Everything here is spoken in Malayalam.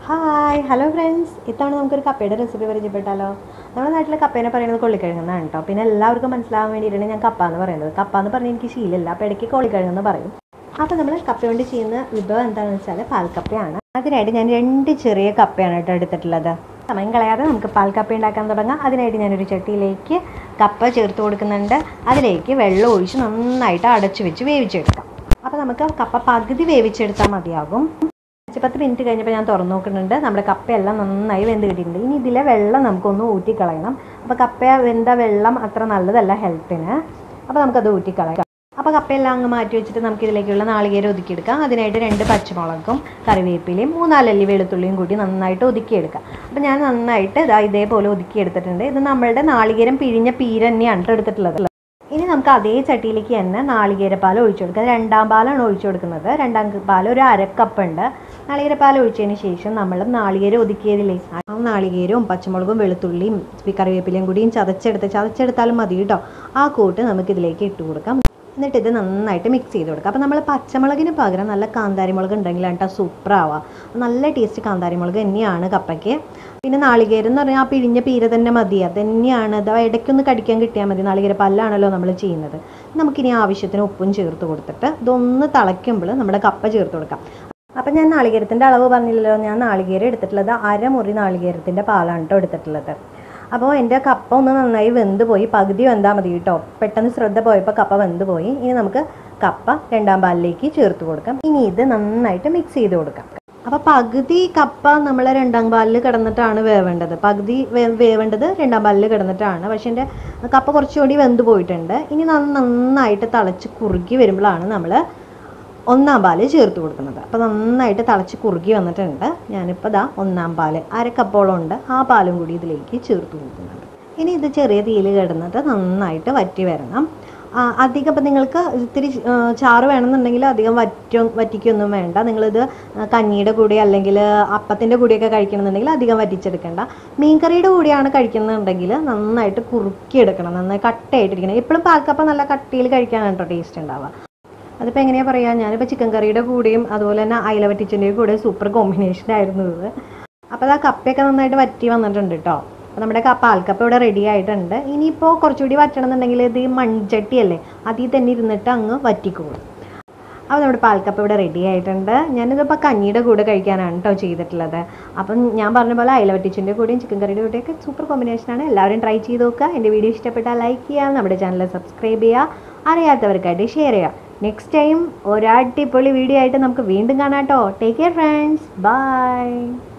ഹായ് ഹലോ ഫ്രണ്ട്സ് ഇത്തവണ നമുക്കൊരു കപ്പയുടെ റെസിപ്പി പരിചയപ്പെട്ടാലോ നമ്മുടെ നാട്ടിൽ കപ്പേനെ പറയുന്നത് കൊള്ളിക്കിഴങ്ങെന്നാണ് കേട്ടോ പിന്നെ എല്ലാവർക്കും മനസ്സിലാവാൻ വേണ്ടിയിട്ടാണ് ഞാൻ കപ്പ എന്ന് പറയുന്നത് കപ്പ എന്ന് പറഞ്ഞാൽ എനിക്ക് ശീലമില്ല അപ്പോൾ ഇടയ്ക്ക് കോളിക്കിഴങ്ങെന്ന് പറയും അപ്പോൾ നമ്മൾ കപ്പ കൊണ്ട് ചെയ്യുന്ന വിഭവം എന്താണെന്ന് വെച്ചാൽ പാൽക്കപ്പയാണ് അതിനായിട്ട് ഞാൻ രണ്ട് ചെറിയ കപ്പയാണ് കേട്ടോ എടുത്തിട്ടുള്ളത് സമയം കളയാതെ നമുക്ക് പാൽക്കപ്പ ഉണ്ടാക്കാൻ തുടങ്ങാം അതിനായിട്ട് ഞാനൊരു ചട്ടിയിലേക്ക് കപ്പ ചേർത്ത് കൊടുക്കുന്നുണ്ട് അതിലേക്ക് വെള്ളം ഒഴിച്ച് നന്നായിട്ട് അടച്ചു വെച്ച് വേവിച്ചെടുക്കാം അപ്പോൾ നമുക്ക് കപ്പ പകുതി വേവിച്ചെടുത്താൽ മതിയാകും അഞ്ച് പത്ത് മിനിറ്റ് കഴിഞ്ഞപ്പോൾ ഞാൻ തുറന്നു നോക്കുന്നുണ്ട് നമ്മുടെ കപ്പയെല്ലാം നന്നായി വെന്ത് കിട്ടിയിട്ടുണ്ട് ഇനി ഇതിലെ വെള്ളം നമുക്കൊന്ന് ഊറ്റിക്കളയണം അപ്പോൾ കപ്പ വെന്ത വെള്ളം അത്ര നല്ലതല്ല ഹെൽത്തിന് അപ്പോൾ നമുക്കത് ഊറ്റിക്കളയാം അപ്പോൾ കപ്പയെല്ലാം അങ്ങ് മാറ്റി വെച്ചിട്ട് നമുക്ക് ഇതിലേക്കുള്ള നാളികേരം ഒതുക്കിയെടുക്കാം അതിനായിട്ട് രണ്ട് പച്ചമുളകും കറിവേപ്പിലയും മൂന്നാലല്ലി വെളുത്തുള്ളിയും കൂടി നന്നായിട്ട് ഒതുക്കിയെടുക്കാം അപ്പോൾ ഞാൻ നന്നായിട്ട് ഇതാ ഇതേപോലെ ഒതുക്കിയെടുത്തിട്ടുണ്ട് ഇത് നമ്മളുടെ നാളികേരം പിഴിഞ്ഞ പീര തന്നെയാണ് ട്ടോ എടുത്തിട്ടുള്ളത് ഇനി നമുക്ക് അതേ ചട്ടിയിലേക്ക് തന്നെ നാളികേരപ്പാൽ ഒഴിച്ചു കൊടുക്കുക രണ്ടാം പാലാണ് ഒഴിച്ചു കൊടുക്കുന്നത് രണ്ടാം പാൽ ഒരു അരക്കപ്പുണ്ട് നാളികേരപ്പാൽ ഒഴിച്ചതിന് ശേഷം നമ്മൾ നാളികേരം ഒതുക്കിയതില്ലേ ആ നാളികേരവും പച്ചമുളകും വെളുത്തുള്ളിയും കറിവേപ്പിലയും കൂടിയും ചതച്ചെടുത്ത് ചതച്ചെടുത്താലും മതി കേട്ടോ ആ കൂട്ട് നമുക്ക് ഇതിലേക്ക് ഇട്ട് കൊടുക്കാം എന്നിട്ട് ഇത് നന്നായിട്ട് മിക്സ് ചെയ്ത് കൊടുക്കുക അപ്പോൾ നമ്മൾ പച്ചമുളകിന് പകരം നല്ല കാന്താരി മുളക് ഉണ്ടെങ്കിലാണ് കേട്ടോ സൂപ്പർ ആവുക നല്ല ടേസ്റ്റ് കാന്താരി മുളക് തന്നെയാണ് കപ്പയ്ക്ക് പിന്നെ നാളികേരം എന്ന് പറഞ്ഞാൽ ആ പിഴിഞ്ഞ പീര തന്നെ മതി അത് തന്നെയാണ് അത് ഇടയ്ക്കൊന്ന് കടിക്കാൻ കിട്ടിയാൽ മതി നാളികേര പല്ലാണല്ലോ നമ്മൾ ചെയ്യുന്നത് നമുക്കിനി ആവശ്യത്തിന് ഉപ്പും ചേർത്ത് കൊടുത്തിട്ട് ഇതൊന്ന് തിളയ്ക്കുമ്പോൾ നമ്മുടെ കപ്പ ചേർത്ത് കൊടുക്കാം അപ്പം ഞാൻ നാളികേരത്തിൻ്റെ അളവ് പറഞ്ഞില്ലല്ലോ ഞാൻ നാളികേരം എടുത്തിട്ടുള്ളത് അരമുറി നാളികേരത്തിൻ്റെ പാലാണ് കേട്ടോ എടുത്തിട്ടുള്ളത് അപ്പോൾ എൻ്റെ കപ്പ ഒന്ന് നന്നായി വെന്ത് പോയി പകുതി വെന്താൽ മതി കേട്ടോ പെട്ടെന്ന് ശ്രദ്ധ പോയപ്പോൾ കപ്പ വെന്ത് പോയി ഇനി നമുക്ക് കപ്പ രണ്ടാം പാലിലേക്ക് ചേർത്ത് കൊടുക്കാം ഇനി ഇത് നന്നായിട്ട് മിക്സ് ചെയ്ത് കൊടുക്കാം അപ്പോൾ പകുതി കപ്പ നമ്മൾ രണ്ടാം പാലിൽ കിടന്നിട്ടാണ് വേവേണ്ടത് പകുതി വേ- വേവേണ്ടത് രണ്ടാം പാലിൽ കിടന്നിട്ടാണ് പക്ഷേ എൻ്റെ കപ്പ കുറച്ചുകൂടി വെന്ത് പോയിട്ടുണ്ട് ഇനി നന്ന- നന്നായിട്ട് തിളച്ച് കുറുകി വരുമ്പോഴാണ് നമ്മൾ ഒന്നാം പാല് ചേർത്ത് കൊടുക്കുന്നത് അപ്പോൾ നന്നായിട്ട് തിളച്ച് കുറുകി വന്നിട്ടുണ്ട് ഞാനിപ്പോൾ ദാ ഒന്നാം പാല് അരക്കപ്പോളം ഉണ്ട് ആ പാലും കൂടി ഇതിലേക്ക് ചേർത്ത് കൊടുക്കുന്നുണ്ട് ഇനി ഇത് ചെറിയ തീയിൽ കിടന്നിട്ട് നന്നായിട്ട് വറ്റി വരണം ആ, അധികം ഇപ്പം നിങ്ങൾക്ക് ഇത്തിരി ആ, ചാറ് വേണമെന്നുണ്ടെങ്കിൽ അധികം വറ്റും വറ്റിക്കൊന്നും വേണ്ട നിങ്ങളിത് കഞ്ഞിയുടെ കൂടെ അല്ലെങ്കിൽ അപ്പത്തിൻ്റെ കൂടെയൊക്കെ കഴിക്കണമെന്നുണ്ടെങ്കിൽ അധികം വറ്റിച്ചെടുക്കേണ്ട മീൻകറിയുടെ കൂടെയാണ് കഴിക്കുന്നുണ്ടെങ്കിൽ നന്നായിട്ട് കുറുക്കിയെടുക്കണം നന്നായി കട്ടയായിട്ടിരിക്കണം എപ്പോഴും പാൽക്കപ്പം നല്ല കട്ടിയിൽ കഴിക്കാനാണ് കേട്ടോ ടേസ്റ്റ് ഉണ്ടാവുക അതിപ്പോൾ എങ്ങനെയാ പറയുക ഞാനിപ്പോൾ ചിക്കൻ കറിയുടെ കൂടെയും അതുപോലെ തന്നെ അയല വറ്റിച്ചതിൻ്റെയും കൂടെ സൂപ്പർ കോമ്പിനേഷൻ ആയിരുന്നു ഇത് അപ്പോൾ ആ കപ്പയൊക്കെ നന്നായിട്ട് വറ്റി വന്നിട്ടുണ്ട് കേട്ടോ അപ്പോൾ നമ്മുടെ കപ്പ പാൽക്കപ്പ ഇവിടെ റെഡി ആയിട്ടുണ്ട് ഇനിയിപ്പോൾ കുറച്ചുകൂടി വറ്റണം എന്നുണ്ടെങ്കിൽ ഇത് ഈ മൺചട്ടിയല്ലേ അതിൽ തന്നെ ഇരുന്നിട്ട് അങ്ങ് വറ്റിക്കോളും അപ്പോൾ നമ്മുടെ പാൽക്കപ്പ ഇവിടെ റെഡി ആയിട്ടുണ്ട് ഞാനിതിപ്പോൾ കഞ്ഞിയുടെ കൂടെ കഴിക്കാനാണ് കേട്ടോ ചെയ്തിട്ടുള്ളത് അപ്പം ഞാൻ പറഞ്ഞ പോലെ അയല വറ്റിച്ചിൻ്റെ കൂടെയും ചിക്കൻ കറിയുടെ കൂടെയൊക്കെ സൂപ്പർ കോമ്പിനേഷനാണ് എല്ലാവരും ട്രൈ ചെയ്ത് നോക്കുക എൻ്റെ വീഡിയോ ഇഷ്ടപ്പെട്ടാൽ ലൈക്ക് ചെയ്യുക നമ്മുടെ ചാനൽ സബ്സ്ക്രൈബ് ചെയ്യുക അറിയാത്തവർക്കായിട്ട് ഷെയർ ചെയ്യുക നെക്സ്റ്റ് ടൈം ഒരടിപൊളി വീഡിയോ ആയിട്ട് നമുക്ക് വീണ്ടും കാണാം കേട്ടോ ടേക്ക് കെയർ ഫ്രണ്ട്സ് ബൈ